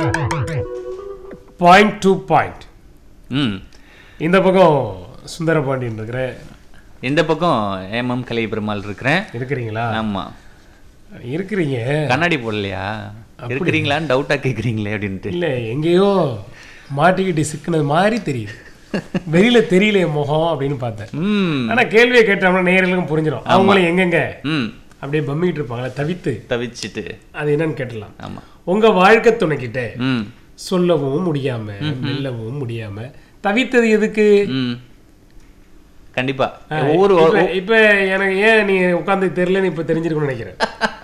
Point two point ம் இந்த பக்கம் சுந்தரபாண்டியன் இருக்கிறேன் இந்த பக்கம் ஏமம் கலை பெருமாள் இருக்கிறேன் இருக்கிறீங்களா ஆமா இருக்கிறீங்க கண்ணாடி போடலையா இருக்கிறீங்களான்னு டவுட்டா கேக்குறீங்களே அப்படின்ட்டு இல்ல எங்கேயோ மாட்டிக்கிட்டு சிக்கினது மாதிரி தெரியுது வெளியில தெரியல என் முகம் அப்படின்னு பார்த்தேன் ம் ஆனா கேள்வியை கேட்டோம்னா நேயர்களுக்கும் புரிஞ்சிடும் அவங்களும் எங்கெங்க ம் அப்படியே பம்மிட்டு இருப்பாங்களே தவித்து தவிச்சிட்டு அது என்னன்னு கேட்டலாம் ஆமா உங்க வாழ்க்கை துணைக்கிட்ட ம் சொல்லவும் முடியாம மெல்லவும் முடியாம தவித்தது எதுக்கு ம் கண்டிப்பா ஒவ்வொரு இப்ப- இப்ப எனக்கு ஏன் நீ உட்கார்ந்து தெரியலன்னு இப்ப தெரிஞ்சிருக்கணும்னு நினைக்கிறேன்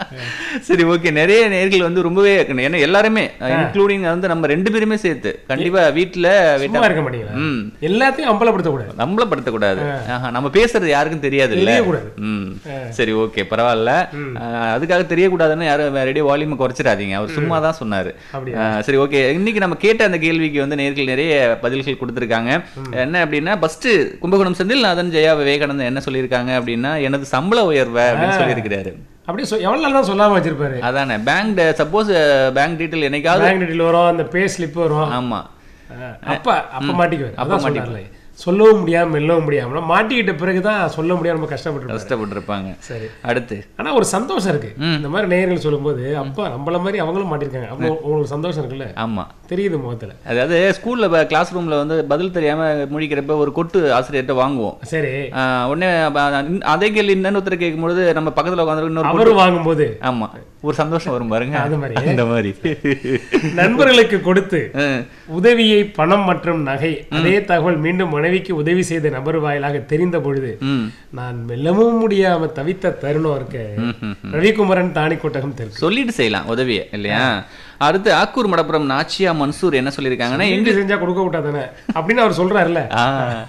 சரி ஓகே நிறைய நேர்கள் வந்து ரொம்பவே ஏன்னா எல்லாருமே இன்க்ளூடிங் வந்து நம்ம ரெண்டு பேருமே சேர்த்து கண்டிப்பா வீட்டுல சும்மா இருக்க மாட்டீங்களா ம் எல்லாத்தையும் அம்பலப்படுத்த கூடாது நம்மள படுத்தக்கூடாது ஆஹா, நம்ம பேசுறது யாருக்கும் தெரியாது இல்ல தெரியக்கூடாது ம் சரி ஓகே பரவாயில்ல ஆஹ், அதுக்காக தெரியக்கூடாதுன்னு யாரும் ரேடியோ வால்யூம் குறைச்சிடாதீங்க அவர் சும்மா தான் சொன்னாரு அப்படியா? ஆஹ், சரி ஓகே இன்னைக்கு நம்ம கேட்ட அந்த கேள்விக்கு வந்து நேர்கள் நிறைய பதில்கள் கொடுத்திருக்காங்க என்ன அப்படின்னா ஃபர்ஸ்ட் கும்பகோணம் செந்தில்நாதன் ஜெயா விவேகானந்தன் என்ன சொல்லியிருக்காங்க அப்படின்னா எனது சம்பள உயர்வை அப்படின்னு சொல்லியிருக்கிறாரு அப்படியே சொ- எவ்வளவு நாள் தான் சொல்லாம வச்சிருப்பாரு அதானே பேங்க் சப்போஸ் பேங்க் டீட்டெயில் என்னைக்காவது பேங்க் டீட்டெயில் வரும் அந்த பே ஸ்லிப் வரும் ஆமா ஆ, அப்ப அப்ப மாட்டிக்குவாரு அதான் சொன்னார்ல சொல்லவும் முடியாம மெல்லவும் முடியாம மாட்டிக்கிட்ட பிறகுதான் சொல்ல முடியாம ரொம்ப கஷ்டப்பட்டு கஷ்டப்பட்டிருப்பாங்க சரி அடுத்து ஆனா ஒரு சந்தோஷம் இருக்கு இந்த மாதிரி நேயர்கள் சொல்லும்போது அப்பா நம்மள மாதிரி அவங்களும் மாட்டிருக்காங்க அப்போ உங்களுக்கு சந்தோஷம் இருக்குல்ல ஆமா தெரியுது முகத்துல அதாவது ஸ்கூல்ல கிளாஸ் ரூம்ல வந்து பதில் தெரியாம முழிக்கிறப்ப ஒரு கொட்டு ஆசிரியர்கிட்ட வாங்குவோம் சரி ஆஹ் உடனே அப்ப அ- அதே கேள்வி இன்னொருத்தர் கேட்கும்பொழுது நம்ம பக்கத்துல உட்காந்து இன்னொரு கொட்டு- அவரும் வாங்கும்போது ஆமா ஒரு சந்தோஷம் வரும் பாருங்க அது மாதிரி. அந்த மாதிரி நண்பர்களுக்கு கொடுத்து அஹ் உதவியை பணம் மற்றும் நகை அதே தகவல் மீண்டும் மனைவிக்கு உதவி செய்த நபர் வாயிலாக தெரிந்த பொழுது ம் நான் மெல்லவும் முடியாம தவித்த தருணம் இருக்க ரவிக்குமரன் தானி கொட்டகம் தெற்கு சொல்லிட்டு செய்யலாம் உதவியை இல்லையா அடுத்து ஆக்கூர் மடப்புறம் நாச்சியா மன்சூர் என்ன சொல்லியிருக்காங்கன்னா எங்க செஞ்சா கொடுக்க விட்டாதானே அப்படின்னு அவர் சொல்றாருல்ல ஆ.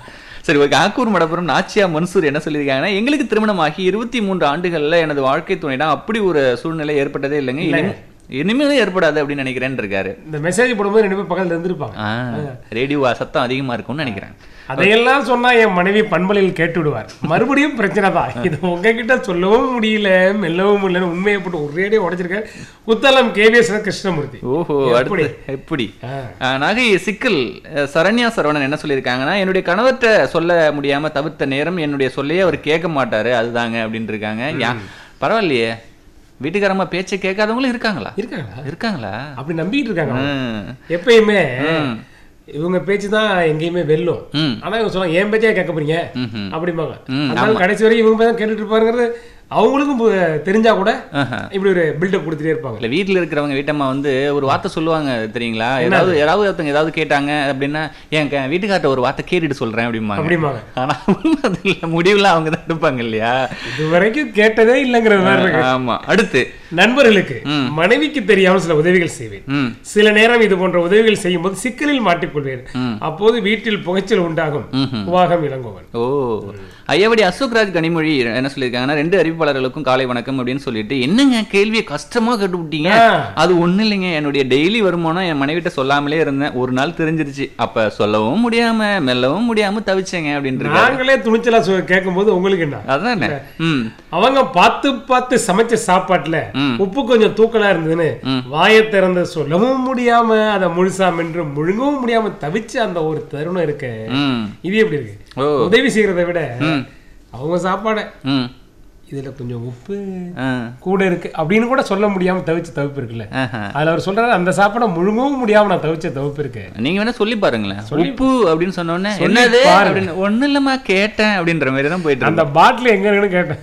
சரி ஓகே ஆக்கூர் மடப்புறம் நாச்சியா மன்சூர் என்ன சொல்லியிருக்காங்கன்னா எங்களுக்கு திருமணமாகி இருபத்தி மூன்று ஆண்டுகள்ல எனது வாழ்க்கை துணையிடம் அப்படி ஒரு சூழ்நிலை ஏற்பட்டதே இல்லைங்க இனிமே இனிமேலும் ஏற்படாது அப்படின்னு நினைக்கிறேன்னு இருக்காரு இந்த மெசேஜ் போடும்போது ரெண்டு பேரும் பக்கத்துல இருந்திருப்பாங்க ஆ, ரேடியோ சத்தம் அதிகமா இருக்கும்னு நினைக்கிறேன் அதையெல்லாம் சொன்னா என் மனைவி பண்பலையில் கேட்டு விடுவார் மறுபடியும் பிரச்சனை தான் இது உங்ககிட்ட சொல்லவும் முடியல மெல்லவும் முடியலன்னு உண்மையை போட்டு ஒரேடியே உடைச்சிருக்காரு குத்தலம் கேவிஎஸ் கிருஷ்ணமூர்த்தி ஓஹோ எப்படி? அடுத்து எப்படி ஆ. ஆ, நகை சிக்கல் அஹ், சரண்யா சரவணன் என்ன சொல்லியிருக்காங்கன்னா என்னுடைய கணவர்கிட்ட சொல்ல முடியாம தவிர்த்த நேரம் என்னுடைய சொல்லையே அவர் கேட்க மாட்டாரு அதுதாங்க அப்படின்னு இருக்காங்க யா பரவாயில்லையே வீட்டுக்காரம்மா பேச்சை கேட்காதவங்களும் இருக்காங்களா இருக்காங்களா இருக்காங்களா அப்படி நம்பிட்டு இருக்காங்க ம். எப்பயுமே ம். இவங்க பேச்சு தான் எங்கேயுமே வெல்லும் ம். ஆனா இவங்க சொல்லுவாங்க என் பேச்சே கேட்க போறீங்க ம்ஹும். அப்படிம்பாங்க ம், அதனால கடைசி வரைக்கும் இவங்க தான் கேட்டுட்டு இருப்பாருங்கிறது அவங்களுக்கும் பு- தெரிஞ்சா கூட ஆஹா. இப்படி ஒரு பில்டப் கொடுத்துட்டே இருப்பாங்க இல்ல வீட்ல இருக்கிறவங்க வீட்டம்மா வந்து ஒரு வார்த்தை சொல்லுவாங்க தெரியுங்களா ஏதாவது யாராவது ஒருத்தவங்க ஏதாவது கேட்டாங்க அப்படின்னா என் க- வீட்டுக்கார்ட்ட ஒரு வார்த்தை கேட்டுட்டு சொல்றேன் அப்படிம்பாங்க அப்படிம்பாங்க ஆனா உண்மை அது இல்ல முடிவுல அவங்க தான் எடுப்பாங்க இல்லையா இது வரைக்கும் கேட்டதே இல்லைங்கிற மாதிரி இருக்கு ஆமா அடுத்து நண்பர்களுக்கு மனைவிக்கு தெரியாமல் சில உதவிகள் செய்வேன் ம் சில நேரம் இது போன்ற உதவிகள் செய்யும் போது சிக்கலில் மாட்டிக்கொள்வேன் ம். அப்போது வீட்டில் புகைச்சல் உண்டாகும் உவாகம் இளங்கோவன் ஓ ஐயாவடி அசோக்ராஜ் கனிமொழி என்ன சொல்லியிருக்காங்கன்னா ரெண்டு அறிவிப்பாளர்களுக்கும் காலை வணக்கம் அப்படின்னு சொல்லிட்டு என்னங்க கேள்வியை கஷ்டமா கேட்டு விட்டீங்க ஆ. அது ஒண்ணு இல்லைங்க என்னுடைய டெய்லி வருமானம் என் மனைவிட்ட சொல்லாமலே இருந்தேன் ஒரு நாள் தெரிஞ்சிருச்சு அப்ப சொல்லவும் முடியாம மெல்லவும் முடியாம தவிச்சேங்க அப்படின்னு நாங்களே துணிச்சலா சொ- கேட்கும்போது உங்களுக்கு என்ன அதானே ம் அவங்க பார்த்து பார்த்து சமைச்ச சாப்பாட்டுல ம். உப்பு கொஞ்சம் தூக்கலா இருந்ததுன்னு வாயை திறந்து சொல்லவும் முடியாம அதை முழுசா மென்று முழுங்கவும் முடியாம தவிச்ச அந்த ஒரு தருணம் இருக்கு ம் இது எப்படி இருக்கு ஓ உதவி செய்யறதை விட அவங்க சாப்பாடை ம் இதுல கொஞ்சம் உப்பு ஆ கூட இருக்கு அப்படின்னு கூட சொல்ல முடியாம தவிச்ச தவிப்பு இருக்குல்ல ஆஹா. அதுல அவர் சொல்றாரு அந்த சாப்பாடை முழுங்கவும் முடியாம நான் தவிச்ச தவிப்பு இருக்கு நீங்க வேணா சொல்லி பாருங்களேன் உப்பு அப்படின்னு சொன்ன உடனே சொல்லி என்னது பாருங்க. அப்படின்னு ஒண்ணு இல்லம்மா கேட்டேன் அப்படின்ற மாதிரி தான் போயிட்டு அந்த பாட்டில் எங்க இருக்குன்னு கேட்டேன்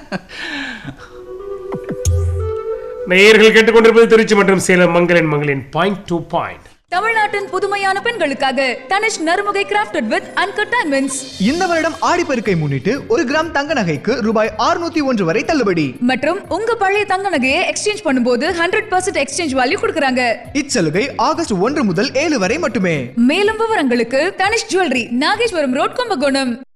நேயர்கள் கேட்டுக்கொண்டிருப்பது திருச்சி மற்றும் சேலம் மங்களின் மங்களின் பாயிண்ட் டூ பாயிண்ட் தமிழ்நாட்டின் புதுமையான பெண்களுக்காக Tanishq Narumugai crafted with uncut diamonds இந்த வருடம் ஆடிப்பெருக்கை முன்னிட்டு ஒரு கிராம் தங்க நகைக்கு ரூபாய் 601 ஒன்று வரை தள்ளுபடி மற்றும் உங்க பழைய தங்க நகையை எக்ஸ்சேஞ்ச் பண்ணும்போது ஹண்ட்ரட் பர்சன்ட் எக்ஸ்சேஞ்ச் வேல்யூ கொடுக்குறாங்க இச்சலுகை ஆகஸ்ட் ஒன்று முதல் ஏழு வரை மட்டுமே மேலும் விவரங்களுக்கு தனிஷ் ஜுவல்லரி நாகேஸ்வரம் ரோட் கும்பகோணம்